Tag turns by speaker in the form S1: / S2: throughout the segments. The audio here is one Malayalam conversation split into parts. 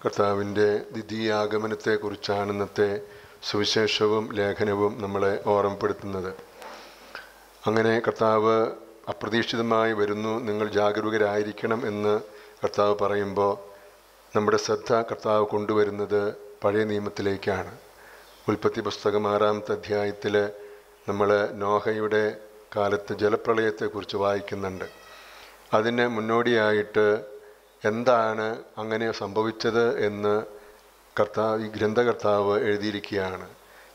S1: കർത്താവിൻ്റെ ദ്വിതീയാഗമനത്തെക്കുറിച്ചാണ് ഇന്നത്തെ സുവിശേഷവും ലേഖനവും നമ്മളെ ഓർമ്മപ്പെടുത്തുന്നത് അങ്ങനെ കർത്താവ് അപ്രതീക്ഷിതമായി വരുന്നു നിങ്ങൾ ജാഗരൂകരായിരിക്കണം എന്ന് കർത്താവ് പറയുമ്പോൾ നമ്മുടെ ശ്രദ്ധ കർത്താവ് കൊണ്ടുവരുന്നത് പഴയ നിയമത്തിലേക്കാണ് ഉൽപ്പത്തി പുസ്തകം ആറാമത്തെ അധ്യായത്തിൽ നമ്മൾ നോഹയുടെ കാലത്ത് ജലപ്രളയത്തെക്കുറിച്ച് വായിക്കുന്നുണ്ട് അതിന് മുന്നോടിയായിട്ട് എന്താണ് അങ്ങനെ സംഭവിച്ചത് എന്ന് കർത്താവ് ഈ ഗ്രന്ഥകർത്താവ് എഴുതിയിരിക്കുകയാണ്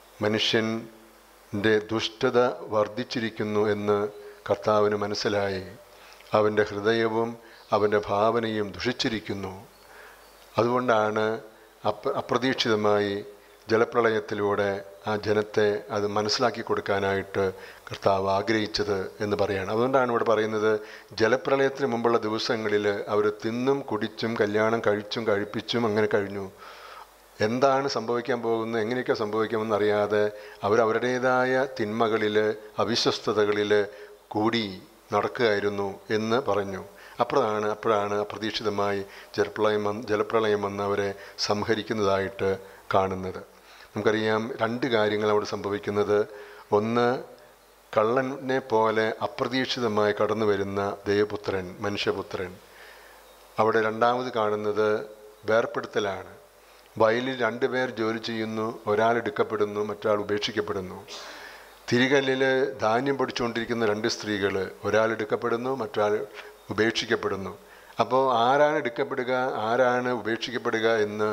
S1: മനുഷ്യൻ്റെ ദുഷ്ടത വർദ്ധിച്ചിരിക്കുന്നു എന്ന് കർത്താവിന് മനസ്സിലായി അവൻ്റെ ഹൃദയവും അവൻ്റെ ഭാവനയും ദുഷിച്ചിരിക്കുന്നു അതുകൊണ്ടാണ് അപ്ര അപ്രതീക്ഷിതമായി ജലപ്രളയത്തിലൂടെ ആ ജനത്തെ അത് മനസ്സിലാക്കി കൊടുക്കാനായിട്ട് കർത്താവ് ആഗ്രഹിച്ചത് എന്ന് പറയാണ് അതുകൊണ്ടാണ് ഇവിടെ പറയുന്നത് ജലപ്രളയത്തിന് മുമ്പുള്ള ദിവസങ്ങളിൽ അവർ തിന്നും കുടിച്ചും കല്യാണം കഴിച്ചും കഴിപ്പിച്ചും അങ്ങനെ കഴിഞ്ഞു എന്താണ് സംഭവിക്കാൻ പോകുന്നത് എങ്ങനെയൊക്കെ സംഭവിക്കാമെന്ന് അറിയാതെ അവരവരുടേതായ തിന്മകളിൽ അവിശ്വസ്തതകളിൽ കൂടി നടക്കുകയായിരുന്നു എന്ന് പറഞ്ഞു അപ്പോഴാണ് അപ്പോഴാണ് അപ്രതീക്ഷിതമായി ജലപ്രളയം വന്ന് ജലപ്രളയം വന്ന് അവരെ സംഹരിക്കുന്നതായിട്ട് കാണുന്നത് നമുക്കറിയാം രണ്ട് കാര്യങ്ങൾ അവിടെ സംഭവിക്കുന്നത് ഒന്ന് കള്ളനെ പോലെ അപ്രതീക്ഷിതമായി കടന്നു വരുന്ന ദേവപുത്രൻ മനുഷ്യപുത്രൻ അവിടെ രണ്ടാമത് കാണുന്നത് വേർപ്പെടുത്തലാണ് വയലിൽ രണ്ടുപേർ ജോലി ചെയ്യുന്നു ഒരാൾ എടുക്കപ്പെടുന്നു മറ്റൊരാൾ ഉപേക്ഷിക്കപ്പെടുന്നു തിരികല്ലിൽ ധാന്യം പൊടിച്ചുകൊണ്ടിരിക്കുന്ന രണ്ട് സ്ത്രീകൾ ഒരാൾ എടുക്കപ്പെടുന്നു മറ്റൊരാൾ ഉപേക്ഷിക്കപ്പെടുന്നു അപ്പോൾ ആരാണ് എടുക്കപ്പെടുക ആരാണ് ഉപേക്ഷിക്കപ്പെടുക എന്ന്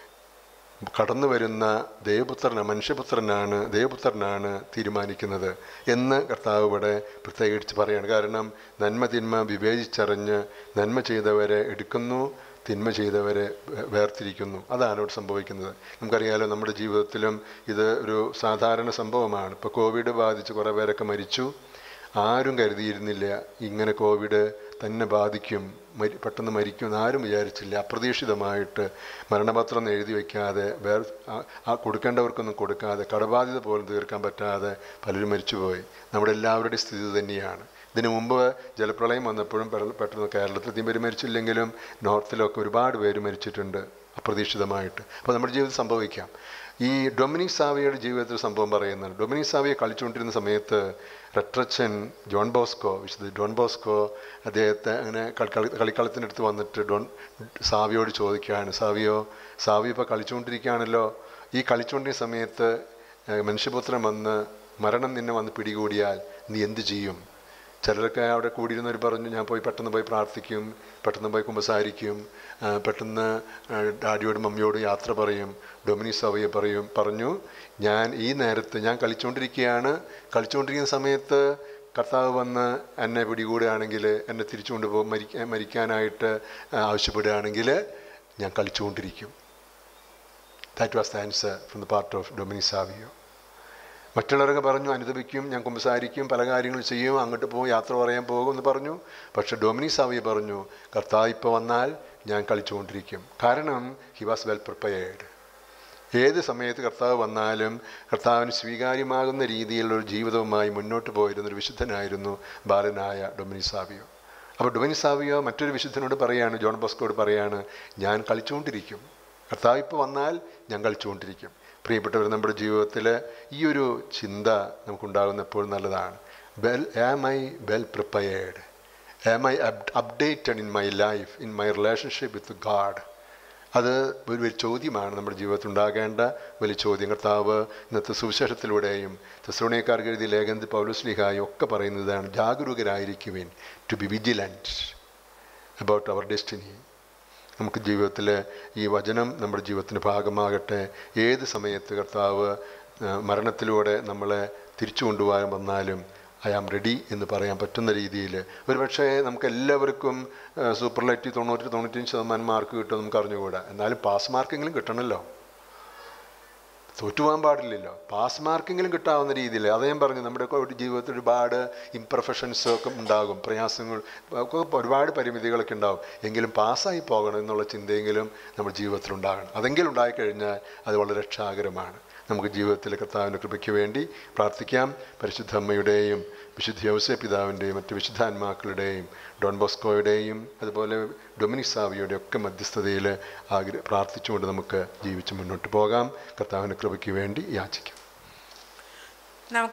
S1: കടന്നു വരുന്ന ദേവപുത്രന മനുഷ്യപുത്രനാണ് ദേവപുത്രനാണ് തീരുമാനിക്കുന്നത് എന്ന് കർത്താവ് ഇവിടെ പ്രത്യേകിച്ച് പറയാണ് കാരണം നന്മ തിന്മ വിവേചിച്ചറിഞ്ഞ് നന്മ ചെയ്തവരെ എടുക്കുന്നു തിന്മ ചെയ്തവരെ വേർതിരിക്കുന്നു അതാണ് ഇവിടെ സംഭവിക്കുന്നത് നമുക്കറിയാലോ നമ്മുടെ ജീവിതത്തിലും ഇത് ഒരു സാധാരണ സംഭവമാണ് ഇപ്പോൾ കോവിഡ് ബാധിച്ച് കുറേ പേരൊക്കെ മരിച്ചു ആരും കരുതിയിരുന്നില്ല ഇങ്ങനെ കോവിഡ് തന്നെ ബാധിക്കും മരി പെട്ടെന്ന് മരിക്കും എന്ന് ആരും വിചാരിച്ചില്ല അപ്രതീക്ഷിതമായിട്ട് മരണപത്രം എഴുതി വയ്ക്കാതെ വേറെ ആ കൊടുക്കേണ്ടവർക്കൊന്നും കൊടുക്കാതെ കടബാധ്യത പോലും തീർക്കാൻ പറ്റാതെ പലരും മരിച്ചുപോയി നമ്മുടെ എല്ലാവരുടെയും സ്ഥിതി തന്നെയാണ് ഇതിനു മുമ്പ് ജലപ്രളയം വന്നപ്പോഴും പെട്ടെന്ന് കേരളത്തിൽ അധികം പേര് മരിച്ചില്ലെങ്കിലും നോർത്തിലൊക്കെ ഒരുപാട് പേര് മരിച്ചിട്ടുണ്ട് അപ്രതീക്ഷിതമായിട്ട് അപ്പോൾ നമ്മുടെ ജീവിതത്തിൽ സംഭവിക്കാം ഈ ഡൊമിനിക് സാവിയുടെ ജീവിതത്തിൽ സംഭവം പറയുന്നുണ്ട് ഡൊമിനിക് സാവിയെ കളിച്ചുകൊണ്ടിരുന്ന സമയത്ത് റെട്രച്ചൻ ജോൺ ബോസ്കോ വിശുദ്ധ ജോൺ ബോസ്കോ അദ്ദേഹത്തെ അങ്ങനെ കളിക്കളത്തിനടുത്ത് വന്നിട്ട് ഡോൺ സാവിയോട് ചോദിക്കുകയാണ് സാവിയോ സാവി ഇപ്പോൾ കളിച്ചുകൊണ്ടിരിക്കുകയാണല്ലോ ഈ കളിച്ചുകൊണ്ടിരുന്ന സമയത്ത് മനുഷ്യപുത്രൻ വന്ന് മരണം നിന്നെ വന്ന് പിടികൂടിയാൽ നീ എന്ത് ചെയ്യും ചിലരൊക്കെ അവിടെ കൂടിയിരുന്നവർ പറഞ്ഞു ഞാൻ പോയി പെട്ടെന്ന് പോയി പ്രാർത്ഥിക്കും പെട്ടെന്ന് പോയി കുമ്പസാരിക്കും പെട്ടെന്ന് ഡാഡിയോടും മമ്മിയോടും യാത്ര പറയും ഡൊമിനിക് സവയെ പറയും പറഞ്ഞു ഞാൻ ഈ നേരത്ത് ഞാൻ കളിച്ചുകൊണ്ടിരിക്കുകയാണ് കളിച്ചുകൊണ്ടിരിക്കുന്ന സമയത്ത് കർത്താവ് വന്ന് എന്നെ പിടികൂടുകയാണെങ്കിൽ എന്നെ തിരിച്ചു കൊണ്ടുപോകും മരിക്കാൻ മരിക്കാനായിട്ട് ആവശ്യപ്പെടുകയാണെങ്കിൽ ഞാൻ കളിച്ചുകൊണ്ടിരിക്കും that was the answer from the part of Dominic Savio മറ്റുള്ളവരൊക്കെ പറഞ്ഞു അനുദപിക്കും ഞാൻ കുമ്പസാരിക്കും പല കാര്യങ്ങൾ ചെയ്യും അങ്ങോട്ട് പോകും യാത്ര പറയാൻ പോകും എന്ന് പറഞ്ഞു പക്ഷെ ഡൊമിനിക് സാവിയ പറഞ്ഞു കർത്താവ് ഇപ്പോൾ വന്നാൽ ഞാൻ കളിച്ചുകൊണ്ടിരിക്കും കാരണം ഹി വാസ് വെൽ പ്രിപ്പയർഡ് ഏത് സമയത്ത് കർത്താവ് വന്നാലും കർത്താവിന് സ്വീകാര്യമാകുന്ന രീതിയിലുള്ള ഒരു ജീവിതവുമായി മുന്നോട്ട് പോയിരുന്ന ഒരു വിശുദ്ധനായിരുന്നു ബാലനായ ഡൊമിനിക് സാവിയോ അപ്പോൾ ഡൊമിനിക് സാവിയോ മറ്റൊരു വിശുദ്ധനോട് പറയാണ് ജോൺ ബോസ്കോട് പറയാണ് ഞാൻ കളിച്ചുകൊണ്ടിരിക്കും കർത്താവ് ഇപ്പോൾ വന്നാൽ ഞാൻ കളിച്ചുകൊണ്ടിരിക്കും പ്രിയപ്പെട്ടവർ നമ്മുടെ ജീവിതത്തിൽ ഈ ഒരു ചിന്ത നമുക്കുണ്ടാകുന്ന എപ്പോഴും നല്ലതാണ് well am I well prepared am I updated in my life in my relationship with God അത് ഒരു വലിയ ചോദ്യമാണ് നമ്മുടെ ജീവിതത്തിൽ ഉണ്ടാകേണ്ട വലിയ ചോദ്യം കർത്താവ് ഇന്നത്തെ സുവിശേഷത്തിലൂടെയും തെസ്രോണിയക്കാർക്ക് എഴുതിയ ലേഖനത്തിൽ പൗലുസ്ലിഹായും ഒക്കെ പറയുന്നതാണ് ജാഗരൂകരായിരിക്കുവിൻ to be vigilant about our destiny നമുക്ക് ജീവിതത്തിൽ ഈ വചനം നമ്മുടെ ജീവിതത്തിന് ഭാഗമാകട്ടെ ഏത് സമയത്ത് കർത്താവ് മരണത്തിലൂടെ നമ്മളെ തിരിച്ചു കൊണ്ടുപോകാൻ വന്നാലും ഐ ആം റെഡി എന്ന് പറയാൻ പറ്റുന്ന രീതിയിൽ ഒരു പക്ഷേ നമുക്ക് എല്ലാവർക്കും സൂപ്പർലൈറ്റ് തൊണ്ണൂറ്റി തൊണ്ണൂറ്റഞ്ച് ശതമാനം മാർക്ക് കിട്ടും നമുക്ക് അറിഞ്ഞുകൂടാ എന്നാലും പാസ് മാർക്കെങ്കിലും കിട്ടണമല്ലോ തോറ്റുപോകാൻ പാടില്ലല്ലോ പാസ് മാർക്കെങ്കിലും കിട്ടാവുന്ന രീതിയിൽ അത് ഞാൻ പറഞ്ഞു നമ്മുടെ ഒക്കെ ജീവിതത്തിൽ ഒരുപാട് ഇംപ്രഫഷൻസ് ഒക്കെ ഉണ്ടാകും പ്രയാസങ്ങൾ ഒക്കെ ഒരുപാട് പരിമിതികളൊക്കെ ഉണ്ടാകും എങ്കിലും പാസ്സായി പോകണം എന്നുള്ള ചിന്തയെങ്കിലും നമ്മുടെ ജീവിതത്തിൽ ഉണ്ടാകണം അതെങ്കിലും ഉണ്ടായിക്കഴിഞ്ഞാൽ അത് വളരെ രക്ഷാകരമാണ് നമുക്ക് ജീവിതത്തിൽ കർത്താവിൻ്റെ കൃപയ്ക്ക് വേണ്ടി പ്രാർത്ഥിക്കാം പരിശുദ്ധ അമ്മയുടെയും വിശുദ്ധ യൗസെ പിതാവിൻ്റെയും മറ്റ് വിശുദ്ധാത്മാക്കളുടെയും ഡോൺ ബോസ്കോയുടെയും അതുപോലെ ഡൊമിനിക് സാവിയുടെ ഒക്കെ മധ്യസ്ഥതയിൽ ആഗ്ര പ്രാർത്ഥിച്ചുകൊണ്ട് നമുക്ക് ജീവിച്ച് മുന്നോട്ട് പോകാം കർത്താവിൻ്റെ കൃപയ്ക്ക് വേണ്ടി യാചിക്കാം